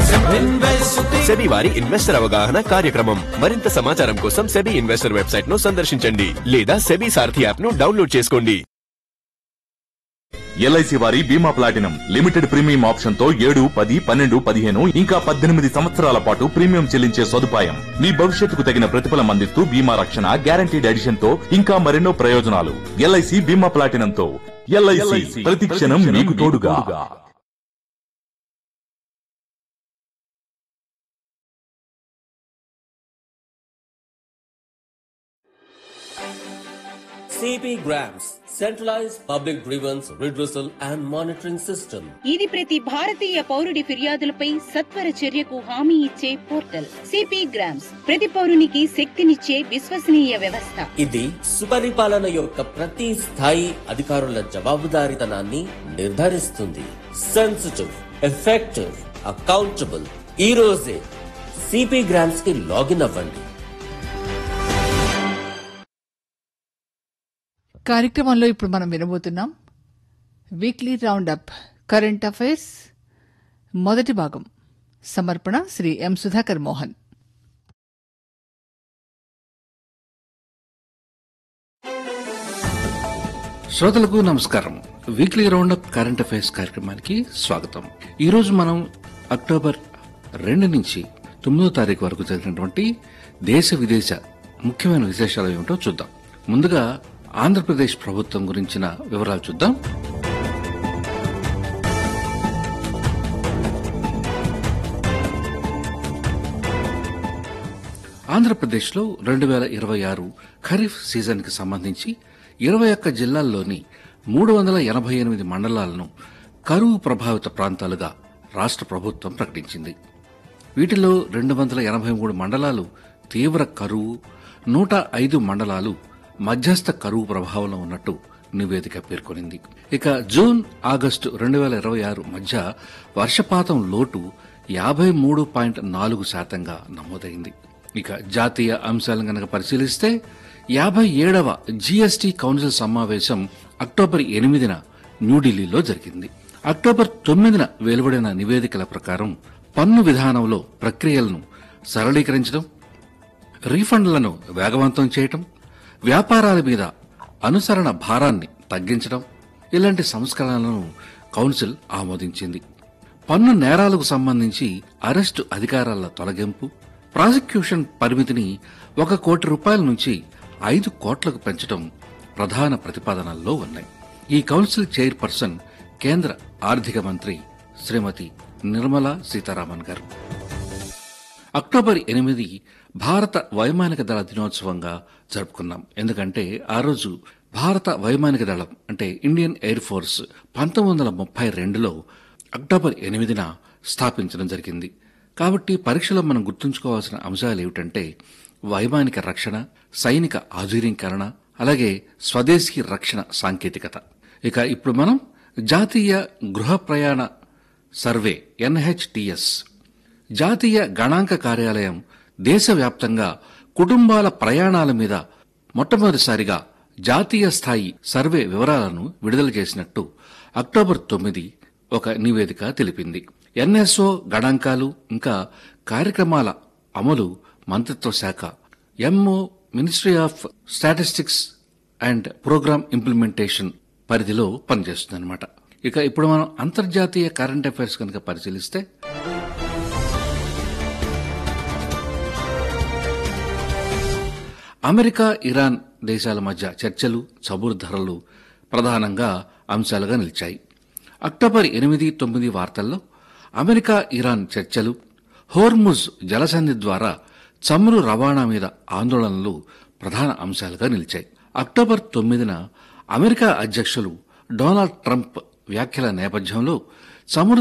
SEBI వారి investor అవగాహన కార్యక్రమం మరింత సమాచారం కోసం సెబీ ఇన్వెస్టర్ వెబ్సైట్ ను సందర్శించండి లేదా సెబీ సారథి యాప్ ను డౌన్లోడ్ చేసుకోండి ఎల్ఐసి వారి Bima platinum limited premium option తో ఏడు పది పన్నెండు పదిహేను ఇంకా పద్దెనిమిది సంవత్సరాల పాటు ప్రీమియం చెల్లించే సదుపాయం మీ భవిష్యత్తుకు తగిన ప్రతిఫలం అందిస్తూ బీమా రక్షణ గ్యారంటీడ్ ఎడిషన్ తో ఇంకా మరెన్నో ప్రయోజనాలు ఎల్ఐసి బీమా ప్లాటినం తో ఎల్ఐసి ప్రతి క్షణం మీకు తోడుగా CP Grams, centralized public grievance redressal and monitoring system. ఇది ప్రతి భారతీయ పౌరుడి ఫిర్యాదులపై సత్వర చర్యకు హామీ ఇచ్చే పోర్టల్ సిపి గ్రామ్స్ ప్రతి పౌరునికి శక్తినిచ్చే విశ్వసనీయ వ్యవస్థ ఇది సుపరిపాలన యొక్క ప్రతి స్థాయి అధికారుల జవాబుదారీతనాన్ని నిర్ధారిస్తుంది సెన్సిటివ్ ఎఫెక్టివ్ అకౌంటబుల్ ఈ రోజే సిపి గ్రామ్స్ కి లాగిన్ అవ్వండి కార్యక్రమంలో ఇప్పుడు మనం వినబోతున్నాం weekly round up current affairs మొదటి భాగం సమర్పణ శ్రీ ఎం సుధాకర్ మోహన్ శ్రోతలకు నమస్కారం వీక్లీ రౌండప్ కరెంట్ అఫైర్స్ కార్యక్రమానికి స్వాగతం ఈ రోజు మనం అక్టోబర్ రెండు నుంచి తొమ్మిదో తారీఖు వరకు జరిగినటువంటి దేశ విదేశ ముఖ్యమైన విశేషాలు ఏమిటో చూద్దాం ముందుగా ఆంధ్రప్రదేశ్ ప్రభుత్వం గురించిన వివరాలు చూద్దాం ఆంధ్రప్రదేశ్లో రెండు వేల ఇరవై ఆరు ఖరీఫ్ సీజన్కి సంబంధించి ఇరవై ఒక్క జిల్లాల్లోని మూడు వందల ఎనభై ఎనిమిది మండలాలను కరువు ప్రభావిత ప్రాంతాలుగా రాష్ట్ర ప్రభుత్వం ప్రకటించింది వీటిలో రెండు వందల ఎనభై మూడు మండలాలు తీవ్ర కరువు నూట ఐదు మండలాలు మధ్యస్థ కరువు ప్రభావంలో ఉన్నట్టు నివేదిక పేర్కొనింది ఇక జూన్ ఆగస్టు రెండు వేల ఇరవై ఆరు మధ్య వర్షపాతం లోటు యాభై మూడు పాయింట్ నాలుగు శాతంగా నమోదైంది ఇక జాతీయ అంశాలను గనక పరిశీలిస్తే యాభై ఏడవ జీఎస్టీ కౌన్సిల్ సమావేశం అక్టోబర్ ఎనిమిదిన న్యూఢిల్లీలో జరిగింది అక్టోబర్ తొమ్మిదిన వెలువడిన నివేదికల ప్రకారం పన్ను విధానంలో ప్రక్రియలను సరళీకరించడం రీఫండ్లను వేగవంతం చేయటం వ్యాపారాల మీద అనుసరణ భారాన్ని తగ్గించడం ఇలాంటి సంస్కరణలను కౌన్సిల్ ఆమోదించింది పన్ను నేరాలకు సంబంధించి అరెస్టు అధికారాల తొలగింపు ప్రాసిక్యూషన్ పరిమితిని ఒక కోటి రూపాయల నుంచి ఐదు కోట్లకు పెంచడం ప్రధాన ప్రతిపాదనల్లో ఉన్నాయి ఈ కౌన్సిల్ చైర్పర్సన్ కేంద్ర ఆర్థిక మంత్రి శ్రీమతి నిర్మలా సీతారామన్ గారు అక్టోబర్ ఎనిమిది భారత వైమానిక దళ దినోత్సవంగా జరుపుకున్నాం ఎందుకంటే ఆ రోజు భారత వైమానిక దళం అంటే ఇండియన్ ఎయిర్ ఫోర్స్ పంతొమ్మిది వందల ముప్పై రెండులో అక్టోబర్ ఎనిమిదిన స్థాపించడం జరిగింది కాబట్టి పరీక్షలో మనం గుర్తుంచుకోవాల్సిన అంశాలు ఏమిటంటే వైమానిక రక్షణ సైనిక ఆధునీకరణ అలాగే స్వదేశీ రక్షణ సాంకేతికత ఇక ఇప్పుడు మనం జాతీయ గృహ ప్రయాణ సర్వే ఎన్హెచ్టిఎస్ జాతీయ గణాంక కార్యాలయం దేశవ్యాప్తంగా కుటుంబాల ప్రయాణాల మీద మొట్టమొదటిసారిగా జాతీయ స్థాయి సర్వే వివరాలను విడుదల చేసినట్టు అక్టోబర్ తొమ్మిది ఒక నివేదిక తెలిపింది ఎన్ఎస్ఓ గణాంకాలు ఇంకా కార్యక్రమాల అమలు మంత్రిత్వ శాఖ MO ministry of statistics and programme implementation పరిధిలో పనిచేస్తుందన్నమాట ఇక ఇప్పుడు మనం అంతర్జాతీయ కరెంట్ అఫైర్స్ కనుక పరిశీలిస్తే అమెరికా ఇరాన్ దేశాల మధ్య చర్చలు చమురు ధరలు ప్రధానంగా అంశాలుగా నిలిచాయి అక్టోబర్ ఎనిమిది తొమ్మిది వార్తల్లో అమెరికా ఇరాన్ చర్చలు హోర్ముజ్ జలసంధి ద్వారా చమురు రవాణా మీద ఆందోళనలు ప్రధాన అంశాలుగా నిలిచాయి అక్టోబర్ తొమ్మిదిన అమెరికా అధ్యక్షులు డొనాల్డ్ ట్రంప్ వ్యాఖ్యల నేపథ్యంలో చమురు